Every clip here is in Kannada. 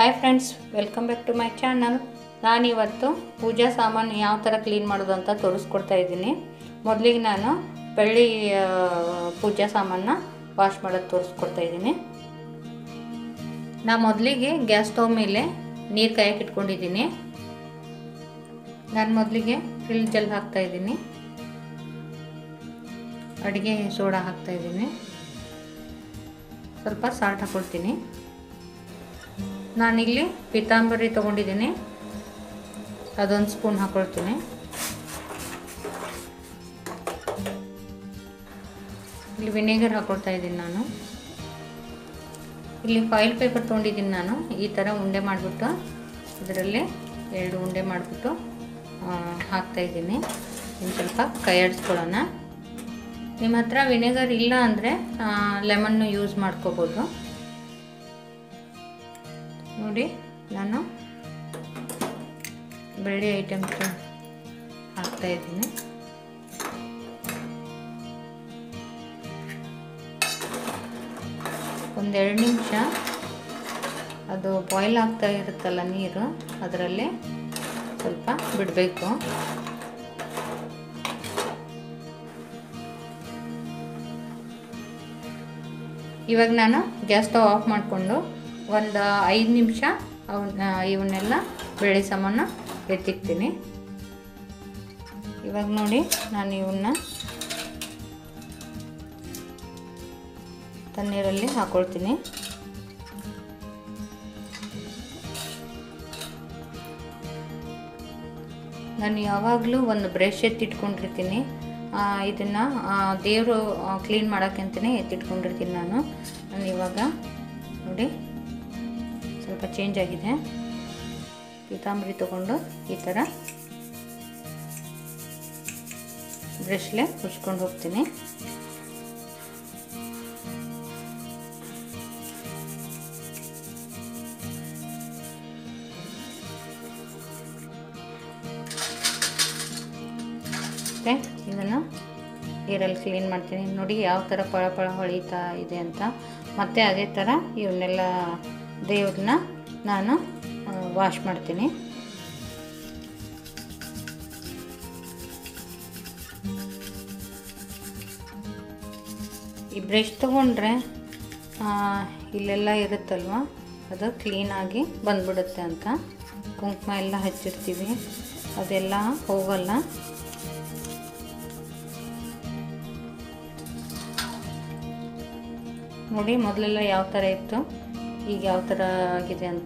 hi friends welcome back to my channel ನಾನಿವತ್ತು ಪೂಜಾ ಸಾಮಾನು ಯಾವ ಥರ ಕ್ಲೀನ್ ಮಾಡೋದು ಅಂತ ತೋರಿಸ್ಕೊಡ್ತಾ ಇದ್ದೀನಿ ಮೊದಲಿಗೆ ನಾನು ಬೆಳ್ಳಿ ಆ, ಪೂಜಾ ಸಾಮಾನ ವಾಶ್ ಮಾಡೋದು ತೋರಿಸ್ಕೊಡ್ತಾ ಇದ್ದೀನಿ ನಾ ಮೊದಲಿಗೆ ಗ್ಯಾಸ್ ಸ್ಟವ್ ಮೇಲೆ ನೀರು ಕಾಯಕ್ಕೆ ಇಟ್ಕೊಂಡಿದ್ದೀನಿ ನಾನು ಮೊದಲಿಗೆ ಫ್ರಿಲ್ ಜಲ್ ಹಾಕ್ತಾ ಇದ್ದೀನಿ ಅಡುಗೆ ಸೋಡಾ ಹಾಕ್ತಾ ಇದ್ದೀನಿ ಸ್ವಲ್ಪ ಸಾಲ್ಟ್ ಹಾಕ್ಕೊಳ್ತೀನಿ ನಾನಿಲ್ಲಿ ಪಿತಾಂಬರಿ ತೊಗೊಂಡಿದ್ದೀನಿ ಅದೊಂದು ಸ್ಪೂನ್ ಹಾಕ್ಕೊಳ್ತೀನಿ ಇಲ್ಲಿ ವಿನೆಗರ್ ಹಾಕ್ಕೊಳ್ತಾ ಇದ್ದೀನಿ ನಾನು ಇಲ್ಲಿ ಫಾಯಿಲ್ ಪೇಪರ್ ತೊಗೊಂಡಿದ್ದೀನಿ ನಾನು ಈ ಥರ ಉಂಡೆ ಮಾಡಿಬಿಟ್ಟು ಇದರಲ್ಲಿ ಎರಡು ಉಂಡೆ ಮಾಡಿಬಿಟ್ಟು ಹಾಕ್ತಾ ಇದ್ದೀನಿ ಇನ್ನು ಸ್ವಲ್ಪ ಕೈ ಆಡಿಸ್ಕೊಳ್ಳೋಣ ನಿಮ್ಮ ಹತ್ರ ವಿನೆಗರ್ ಇಲ್ಲ ಅಂದರೆ ಲೆಮನ್ನು ಯೂಸ್ ಮಾಡ್ಕೋಬೋದು ನೋಡಿ ನಾನು ಬೆಳ್ಳಿ ಐಟಮ್ಸ್ ಹಾಕ್ತಾ ಇದ್ದೀನಿ ಒಂದೆರಡು ನಿಮಿಷ ಅದು ಬಾಯ್ಲ್ ಆಗ್ತಾ ಇರುತ್ತಲ್ಲ ನೀರು ಅದರಲ್ಲಿ ಸ್ವಲ್ಪ ಬಿಡಬೇಕು ಇವಾಗ ನಾನು ಗ್ಯಾಸ್ ಸ್ಟವ್ ಆಫ್ ಮಾಡಿಕೊಂಡು ಒಂದು ಐದು ನಿಮಿಷ ಅವನ್ನ ಇವನ್ನೆಲ್ಲ ಬೆಳೆ ಸಾಮಾನು ಎತ್ತಿಕ್ತೀನಿ ಇವಾಗ ನೋಡಿ ನಾನು ಇವನ್ನ ತಣ್ಣೀರಲ್ಲಿ ಹಾಕೊಳ್ತೀನಿ ನಾನು ಯಾವಾಗಲೂ ಒಂದು ಬ್ರಷ್ ಎತ್ತಿಟ್ಕೊಂಡಿರ್ತೀನಿ ಇದನ್ನು ದೇವರು ಕ್ಲೀನ್ ಮಾಡೋಕ್ಕೆ ಅಂತಲೇ ಎತ್ತಿಟ್ಕೊಂಡಿರ್ತೀನಿ ನಾನು ನಾನು ಇವಾಗ ನೋಡಿ ಸ್ವಲ್ಪ ಚೇಂಜ್ ಆಗಿದೆ ಪೀತಾಂಬರಿ ತೊಗೊಂಡು ಈ ಥರ ಬ್ರಷ್ಲೆ ಉಜ್ಕೊಂಡು ಹೋಗ್ತೀನಿ ಮತ್ತು ಇದನ್ನು ನೀರಲ್ಲಿ ಕ್ಲೀನ್ ಮಾಡ್ತೀನಿ ನೋಡಿ ಯಾವ ಥರ ಪಳ ಪಳ ಹೊಳಿತಾ ಇದೆ ಅಂತ ಮತ್ತು ಅದೇ ಥರ ಇವನ್ನೆಲ್ಲ ದೇವ್ರನ್ನ ನಾನು ವಾಶ್ ಮಾಡ್ತೀನಿ ಈ ಬ್ರಷ್ ತೊಗೊಂಡ್ರೆ ಇಲ್ಲೆಲ್ಲ ಇರುತ್ತಲ್ವ ಅದು ಕ್ಲೀನಾಗಿ ಬಂದ್ಬಿಡುತ್ತೆ ಅಂತ ಕುಂಕುಮ ಎಲ್ಲ ಹಚ್ಚಿರ್ತೀವಿ ಅದೆಲ್ಲ ಹೋಗಲ್ಲ ನೋಡಿ ಮೊದಲೆಲ್ಲ ಯಾವ ಥರ ಇತ್ತು ಈಗ ಯಾವ ಥರ ಆಗಿದೆ ಅಂತ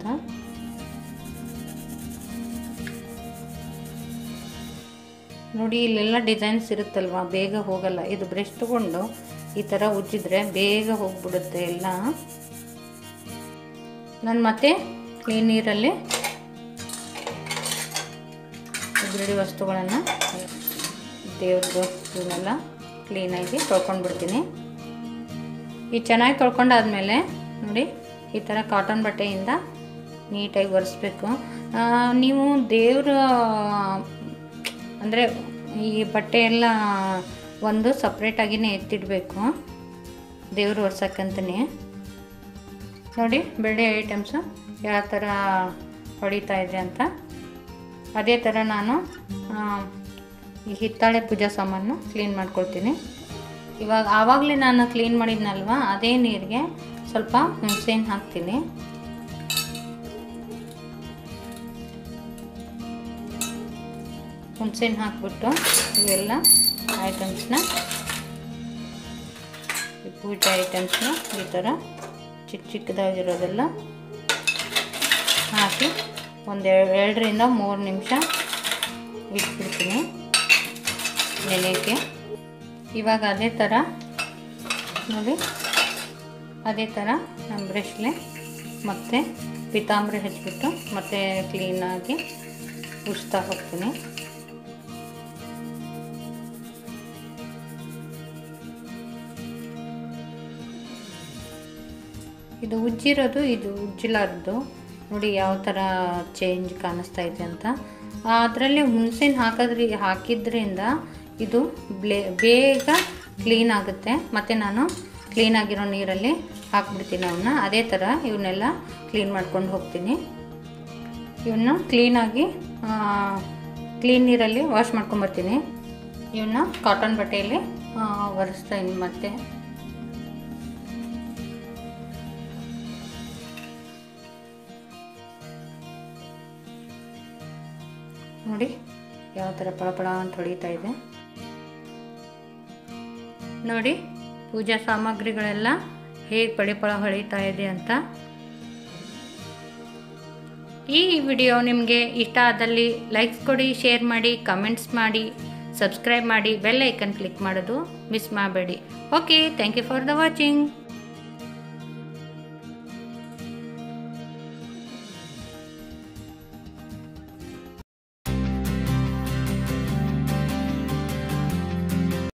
ನೋಡಿ ಇಲ್ಲೆಲ್ಲ ಡಿಸೈನ್ಸ್ ಇರುತ್ತಲ್ವ ಬೇಗ ಹೋಗಲ್ಲ ಇದು ಬ್ರಷ್ ತಗೊಂಡು ಈ ಥರ ಉಜ್ಜಿದ್ರೆ ಬೇಗ ಹೋಗ್ಬಿಡುತ್ತೆ ಎಲ್ಲ ನಾನು ಮತ್ತೆ ಕ್ಲೀನ್ ನೀರಲ್ಲಿ ಉಗುರಡಿ ವಸ್ತುಗಳನ್ನು ದೇವ್ರದ್ದು ಇವನ್ನೆಲ್ಲ ಕ್ಲೀನಾಗಿ ತೊಳ್ಕೊಂಡ್ಬಿಡ್ತೀನಿ ಈ ಚೆನ್ನಾಗಿ ತೊಳ್ಕೊಂಡಾದ್ಮೇಲೆ ನೋಡಿ ಈ ಥರ ಕಾಟನ್ ಬಟ್ಟೆಯಿಂದ ನೀಟಾಗಿ ಒರೆಸ್ಬೇಕು ನೀವು ದೇವ್ರ ಅಂದರೆ ಈ ಬಟ್ಟೆ ಎಲ್ಲ ಒಂದು ಸಪ್ರೇಟಾಗಿಯೇ ಎತ್ತಿಡಬೇಕು ದೇವ್ರು ಒರ್ಸಕ್ಕಂತನೇ ನೋಡಿ ಬೆಳ್ಳಿ ಐಟಮ್ಸು ಯಾವ ಥರ ಹೊಡಿತಾ ಇದೆ ಅಂತ ಅದೇ ಥರ ನಾನು ಈ ಹಿತ್ತಾಳೆ ಪೂಜಾ ಸಾಮಾನು ಕ್ಲೀನ್ ಮಾಡ್ಕೊಳ್ತೀನಿ ಇವಾಗ ಆವಾಗಲೇ ನಾನು ಕ್ಲೀನ್ ಮಾಡಿದ್ನಲ್ವ ಅದೇ ನೀರಿಗೆ ಸ್ವಲ್ಪ ಹುಣಸೆಹಣ್ಣು ಹಾಕ್ತೀನಿ ಹುಣಸೆಹಣ್ಣು ಹಾಕ್ಬಿಟ್ಟು ಇವೆಲ್ಲ ಐಟಮ್ಸ್ನ ಈ ಪೂಜೆ ಐಟಮ್ಸ್ನ ಈ ಥರ ಚಿಕ್ಕ ಚಿಕ್ಕದಾಗಿರೋದೆಲ್ಲ ಹಾಕಿ ಒಂದು ಎರಡರಿಂದ ಮೂರು ನಿಮಿಷ ಇಟ್ಬಿಡ್ತೀನಿ ನೆನೆಯೋಕ್ಕೆ ಇವಾಗ ಅದೇ ಥರ ನೋಡಿ ಅದೇ ಥರ ನಮ್ಮ ಬ್ರಷ್ಲೆ ಮತ್ತೆ ಪಿತಾಂಬರಿ ಹಚ್ಬಿಟ್ಟು ಮತ್ತೆ ಕ್ಲೀನಾಗಿ ಉಜ್ತಾ ಹೋಗ್ತೀನಿ ಇದು ಉಜ್ಜಿರೋದು ಇದು ಉಜ್ಜಿಲಾರದು ನೋಡಿ ಯಾವ ಥರ ಚೇಂಜ್ ಕಾಣಿಸ್ತಾ ಇದೆ ಅಂತ ಅದರಲ್ಲಿ ಹುಣಸೆಹಣ್ಣು ಹಾಕೋದ್ರಿ ಹಾಕಿದ್ರಿಂದ ಇದು ಬ್ಲೇ ಬೇಗ ಕ್ಲೀನ್ ಆಗುತ್ತೆ ಮತ್ತು ನಾನು ಕ್ಲೀನಾಗಿರೋ ನೀರಲ್ಲಿ ಹಾಕ್ಬಿಡ್ತೀನಿ ಅವನ್ನ ಅದೇ ಥರ ಇವನ್ನೆಲ್ಲ ಕ್ಲೀನ್ ಮಾಡ್ಕೊಂಡು ಹೋಗ್ತೀನಿ ಇವನ್ನ ಕ್ಲೀನಾಗಿ ಕ್ಲೀನ್ ನೀರಲ್ಲಿ ವಾಶ್ ಮಾಡ್ಕೊಂಬರ್ತೀನಿ ಇವನ್ನ ಕಾಟನ್ ಬಟ್ಟೆಯಲ್ಲಿ ಒರೆಸ್ತಾ ಇದ್ದೀನಿ ಮತ್ತೆ ನೋಡಿ ಯಾವ ಥರ ಪಳಪಳ ಅಂತ ಹೊಡಿತಾ ಇದೆ ನೋಡಿ ಪೂಜಾ ಸಾಮಗ್ರಿಗಳೆಲ್ಲ ಹೇಗೆ ಪಳಿಪಳ ಹೊಳಿತಾ ಇದೆ ಅಂತ ಈ ವಿಡಿಯೋ ನಿಮಗೆ ಇಷ್ಟ ಆದಲ್ಲಿ ಲೈಕ್ಸ್ ಕೊಡಿ ಶೇರ್ ಮಾಡಿ ಕಮೆಂಟ್ಸ್ ಮಾಡಿ ಸಬ್ಸ್ಕ್ರೈಬ್ ಮಾಡಿ ಬೆಲ್ ಐಕನ್ ಕ್ಲಿಕ್ ಮಾಡೋದು ಮಿಸ್ ಮಾಡಬೇಡಿ okay thank you for the watching